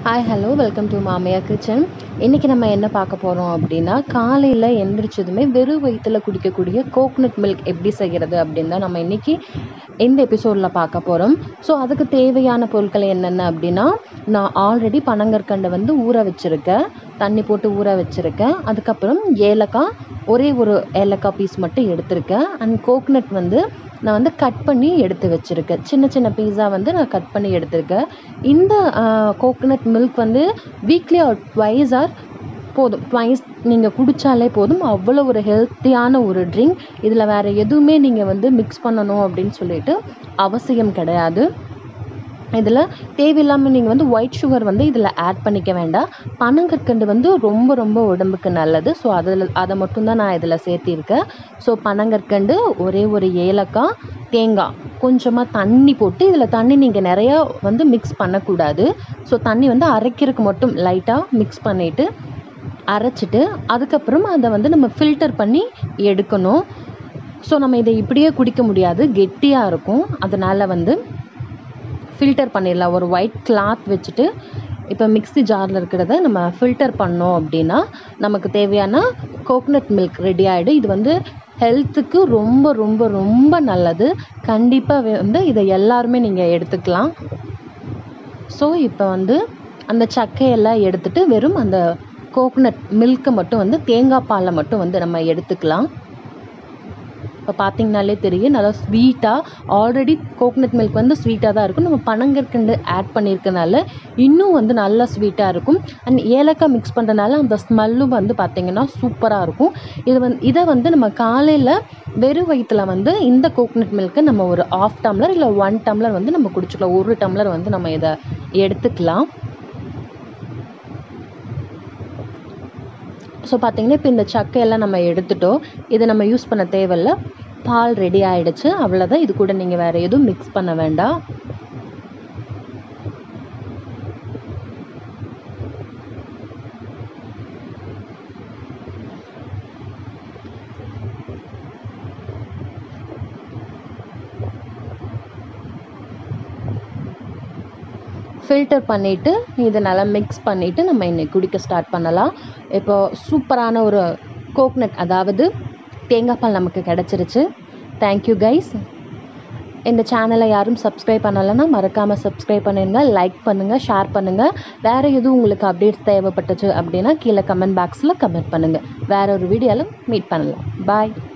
hi hello welcome to மாமியா kitchen இன்றைக்கி நம்ம என்ன பார்க்க போகிறோம் அப்படின்னா காலையில் எந்திரிச்சதுமே வெறும் வயிற்றில் குடிக்கக்கூடிய கோகனட் மில்க் எப்படி செய்கிறது அப்படின்னு தான் நம்ம இன்றைக்கி இந்த எபிசோடில் பார்க்க போகிறோம் ஸோ அதுக்கு தேவையான பொருட்கள் என்னென்ன அப்படின்னா நான் ஆல்ரெடி பனங்கற்கண்டை வந்து ஊற வச்சுருக்கேன் தண்ணி போட்டு ஊற வச்சுருக்கேன் அதுக்கப்புறம் ஏலக்காய் ஒரே ஒரு ஏலக்காய் பீஸ் மட்டும் எடுத்திருக்கேன் அண்ட் கோகனட் வந்து நான் வந்து கட் பண்ணி எடுத்து வச்சுருக்கேன் சின்ன சின்ன பீஸா வந்து நான் கட் பண்ணி எடுத்திருக்கேன் இந்த கோகனட் மில்க் வந்து வீக்லி ஆர் ட்வைஸ் ஆர் போதும் ட்வைஸ் நீங்கள் குடித்தாலே போதும் அவ்வளோ ஒரு ஹெல்த்தியான ஒரு ட்ரிங்க் இதில் வேறு எதுவுமே நீங்கள் வந்து மிக்ஸ் பண்ணணும் அப்படின்னு சொல்லிட்டு அவசியம் கிடையாது இதில் தேவையில்லாமல் நீங்கள் வந்து ஒயிட் சுகர் வந்து இதில் ஆட் பண்ணிக்க வேண்டாம் பனங்கற்கண்டு வந்து ரொம்ப ரொம்ப உடம்புக்கு நல்லது ஸோ அதில் அதை மட்டும்தான் நான் இதில் சேர்த்திருக்கேன் ஸோ பனங்கற்கண்டு ஒரே ஒரு ஏலக்காய் தேங்காய் கொஞ்சமாக தண்ணி போட்டு இதில் தண்ணி நீங்கள் நிறையா வந்து மிக்ஸ் பண்ணக்கூடாது ஸோ தண்ணி வந்து அரைக்கிறதுக்கு மட்டும் லைட்டாக மிக்ஸ் பண்ணிவிட்டு அரைச்சிட்டு அதுக்கப்புறம் அதை வந்து நம்ம ஃபில்டர் பண்ணி எடுக்கணும் ஸோ நம்ம இதை இப்படியே குடிக்க முடியாது கெட்டியாக இருக்கும் அதனால் வந்து ஃபில்டர் பண்ணிடலாம் ஒரு ஒயிட் கிளாத் வச்சுட்டு இப்போ மிக்ஸி ஜாரில் இருக்கிறத நம்ம ஃபில்டர் பண்ணோம் அப்படின்னா நமக்கு தேவையான கோகனட் மில்க் ரெடி ஆகிடும் இது வந்து ஹெல்த்துக்கு ரொம்ப ரொம்ப ரொம்ப நல்லது கண்டிப்பாக வந்து இதை எல்லாருமே நீங்கள் எடுத்துக்கலாம் ஸோ இப்போ வந்து அந்த சக்கையெல்லாம் எடுத்துகிட்டு வெறும் அந்த கோகனட் மில்க்கை மட்டும் வந்து தேங்காய் பாலை மட்டும் வந்து நம்ம எடுத்துக்கலாம் இப்போ பார்த்தீங்கனாலே தெரியும் நல்லா ஸ்வீட்டாக ஆல்ரெடி கோகனட் மில்க் வந்து ஸ்வீட்டாக தான் இருக்கும் நம்ம பனங்கற்கண்டு ஆட் பண்ணியிருக்கனால இன்னும் வந்து நல்லா ஸ்வீட்டாக இருக்கும் அண்ட் ஏலக்காய் மிக்ஸ் பண்ணுறதுனால அந்த ஸ்மெல்லும் வந்து பார்த்திங்கன்னா சூப்பராக இருக்கும் இது வந்து இதை வந்து நம்ம காலையில் வெறும் வயிற்றில் வந்து இந்த கோகனட் மில்க்கை நம்ம ஒரு ஆஃப் டம்ளர் இல்லை ஒன் டம்ளர் வந்து நம்ம குடிச்சிக்கலாம் ஒரு டம்ளர் வந்து நம்ம இதை எடுத்துக்கலாம் ஸோ பார்த்தீங்கன்னா இப்போ இந்த சக்கையெல்லாம் நம்ம எடுத்துட்டோம் இதை நம்ம யூஸ் பண்ண தேவையில்ல பால் ரெடி ஆகிடுச்சு அவ்வளோதான் இது கூட நீங்கள் வேறு எதுவும் மிக்ஸ் பண்ண வேண்டாம் ஃபில்டர் பண்ணிவிட்டு இதை நல்லா மிக்ஸ் பண்ணிவிட்டு நம்ம இன்னைக்கு குடிக்க ஸ்டார்ட் பண்ணலாம் இப்போ சூப்பரான ஒரு கோக்னட் அதாவது தேங்காய் பால் நமக்கு கிடச்சிருச்சு தேங்க்யூ கைஸ் இந்த சேனலை யாரும் சப்ஸ்கிரைப் பண்ணலைன்னா மறக்காமல் சப்ஸ்கிரைப் பண்ணிடுங்க லைக் பண்ணுங்கள் ஷேர் பண்ணுங்கள் வேறு எதுவும் உங்களுக்கு அப்டேட்ஸ் தேவைப்பட்டுச்சு அப்படின்னா கீழே கமெண்ட் பாக்ஸில் கமெண்ட் பண்ணுங்கள் வேறு ஒரு வீடியோவில் மீட் பண்ணலாம் பாய்